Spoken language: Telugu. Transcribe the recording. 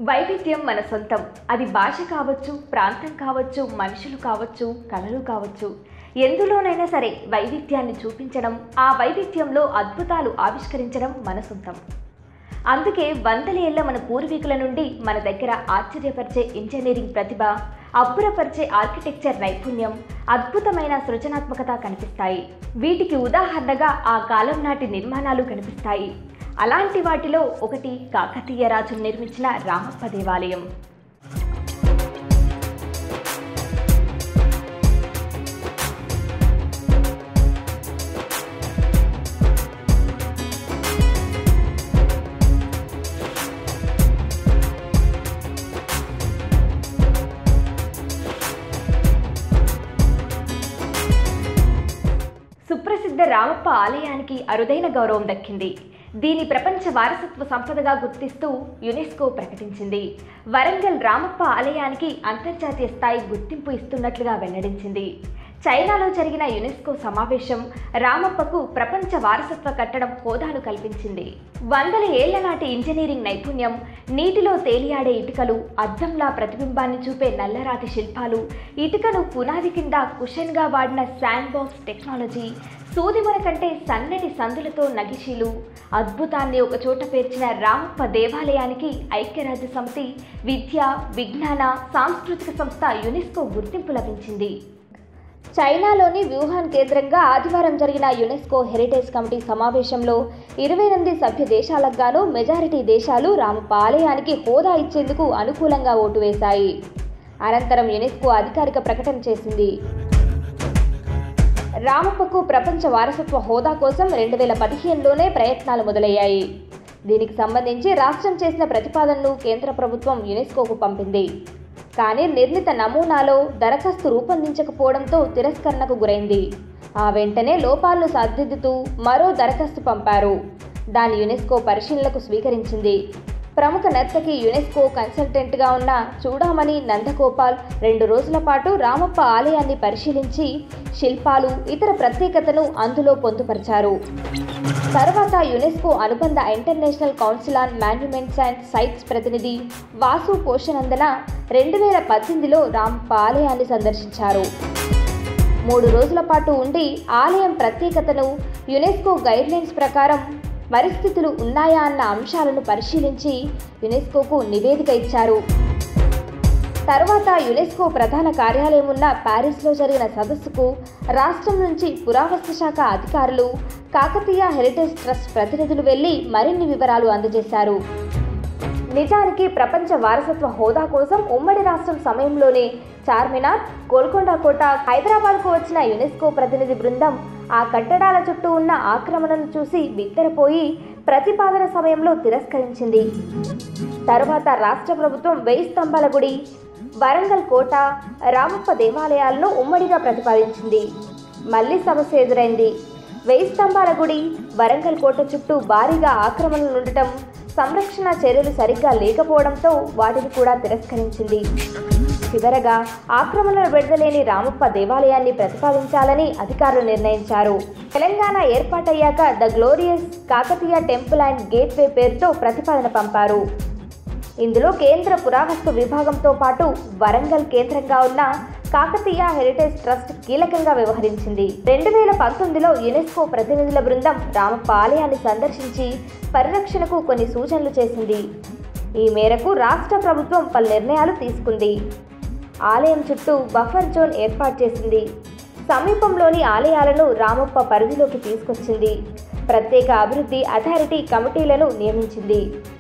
వైవిధ్యం మన సొంతం అది భాష కావచ్చు ప్రాంతం కావచ్చు మనుషులు కావచ్చు కళలు కావచ్చు ఎందులోనైనా సరే వైవిధ్యాన్ని చూపించడం ఆ వైవిధ్యంలో అద్భుతాలు ఆవిష్కరించడం మన సొంతం అందుకే వందల ఏళ్ల మన పూర్వీకుల నుండి మన దగ్గర ఆశ్చర్యపరిచే ఇంజనీరింగ్ ప్రతిభ అబ్బురపరిచే ఆర్కిటెక్చర్ నైపుణ్యం అద్భుతమైన సృజనాత్మకత కనిపిస్తాయి వీటికి ఉదాహరణగా ఆ కాలం నాటి నిర్మాణాలు కనిపిస్తాయి అలాంటి వాటిలో ఒకటి కాకతీయ రాజులు నిర్మించిన రామప్ప దేవాలయం సుప్రసిద్ధ రామప్ప ఆలయానికి అరుదైన గౌరవం దక్కింది దీని ప్రపంచ వారసత్వ సంపదగా గుర్తిస్తూ యునెస్కో ప్రకటించింది వరంగల్ రామప్ప ఆలయానికి అంతర్జాతీయ స్థాయి గుర్తింపు ఇస్తున్నట్లుగా వెల్లడించింది చైనాలో జరిగిన యునెస్కో సమావేశం రామప్పకు ప్రపంచ వారసత్వ కట్టడం హోదాను కల్పించింది వందల ఏళ్ల నాటి ఇంజనీరింగ్ నైపుణ్యం నీటిలో తేలియాడే ఇటుకలు అద్దంలా ప్రతిబింబాన్ని చూపే నల్లరాతి శిల్పాలు ఇటుకను పునాది కింద కుషన్గా వాడిన శాండ్ బాక్స్ టెక్నాలజీ సూదిమొన కంటే సన్నటి సందులతో నగిషీలు అద్భుతాన్ని ఒక చోట పేర్చిన రామప్ప దేవాలయానికి ఐక్యరాజ్య సమితి విద్య విజ్ఞాన సాంస్కృతిక సంస్థ యునెస్కో గుర్తింపు లభించింది చైనాలోని వ్యూహాన్ కేంద్రంగా ఆదివారం జరిగిన యునెస్కో హెరిటేజ్ కమిటీ సమావేశంలో ఇరవై ఎనిమిది సభ్య దేశాలకు గాను మెజారిటీ దేశాలు రామప్ప ఆలయానికి హోదా ఇచ్చేందుకు అనుకూలంగా ఓటు వేశాయి అనంతరం యునెస్కో అధికారిక ప్రకటన చేసింది రామప్పకు ప్రపంచ వారసత్వ హోదా కోసం రెండు వేల పదిహేనులోనే ప్రయత్నాలు మొదలయ్యాయి దీనికి సంబంధించి రాష్ట్రం చేసిన ప్రతిపాదనను కేంద్ర ప్రభుత్వం యునెస్కోకు పంపింది కానీ నిర్ణీత నమూనాలో దరఖాస్తు రూపొందించకపోవడంతో తిరస్కరణకు గురైంది ఆ వెంటనే లోపాలను సరిదిద్దుతూ మరో దరఖాస్తు పంపారు దాని యునెస్కో పరిశీలనకు స్వీకరించింది ప్రముఖ నర్తకి యునెస్కో కన్సల్టెంట్గా ఉన్న చూడామణి నందగోపాల్ రెండు రోజుల పాటు రామప్ప ఆలయాన్ని పరిశీలించి శిల్పాలు ఇతర ప్రత్యేకతను అందులో పొందుపరిచారు తర్వాత యునెస్కో అనుబంధ international council on monuments and sites ప్రతినిధి వాసు పోషనందన రెండు వేల పద్దెనిమిదిలో రామప్ప ఆలయాన్ని సందర్శించారు మూడు రోజుల పాటు ఉండి ఆలయం ప్రత్యేకతను యునెస్కో గైడ్లైన్స్ ప్రకారం పరిస్థితులు ఉన్నాయా అన్న అంశాలను పరిశీలించి యునెస్కోకు నివేదిక ఇచ్చారు తర్వాత యునెస్కో ప్రధాన కార్యాలయం ఉన్న ప్యారిస్లో జరిగిన సదస్సుకు రాష్ట్రం నుంచి పురావస్తు శాఖ అధికారులు కాకతీయ హెరిటేజ్ ట్రస్ట్ ప్రతినిధులు వెళ్లి మరిన్ని వివరాలు అందజేశారు నిజానికి ప్రపంచ వారసత్వ హోదా కోసం ఉమ్మడి రాష్ట్రం సమయంలోనే చార్మినార్ గోల్కొండ కోట హైదరాబాద్కు వచ్చిన యునెస్కో ప్రతినిధి బృందం ఆ కట్టడాల చుట్టూ ఉన్న ఆక్రమణను చూసి బిత్తరపోయి ప్రతిపాదన సమయంలో తిరస్కరించింది తర్వాత రాష్ట్ర ప్రభుత్వం వెయ్యి స్తంభాల గుడి వరంగల్ కోట రామప్ప దేవాలయాలను ఉమ్మడిగా ప్రతిపాదించింది మళ్ళీ సమస్య ఎదురైంది వెయ్యి స్తంభాల గుడి వరంగల్ కోట చుట్టూ భారీగా ఆక్రమణలు ఉండటం సంరక్షణ చర్యలు సరిగ్గా లేకపోవడంతో వాటిని కూడా తిరస్కరించింది చివరగా ఆక్రమణలు విడదలేని రామప్ప దేవాలయాన్ని ప్రతిపాదించాలని అధికారులు నిర్ణయించారు తెలంగాణ ఏర్పాటయ్యాక the glorious Kakatiya temple and gateway పేరుతో ప్రతిపాదన పంపారు ఇందులో కేంద్ర పురావస్తు విభాగంతో పాటు వరంగల్ కేంద్రంగా ఉన్న కాకతీయ హెరిటేజ్ ట్రస్ట్ కీలకంగా వ్యవహరించింది రెండు వేల పంతొమ్మిదిలో యునెస్కో ప్రతినిధుల బృందం రామప్ప ఆలయాన్ని సందర్శించి పరిరక్షణకు కొన్ని సూచనలు చేసింది ఈ మేరకు రాష్ట్ర ప్రభుత్వం పలు నిర్ణయాలు తీసుకుంది ఆలయం చుట్టూ బఫర్ జోన్ ఏర్పాటు చేసింది సమీపంలోని ఆలయాలను రామప్ప పరిధిలోకి తీసుకొచ్చింది ప్రత్యేక అభివృద్ధి అథారిటీ కమిటీలను నియమించింది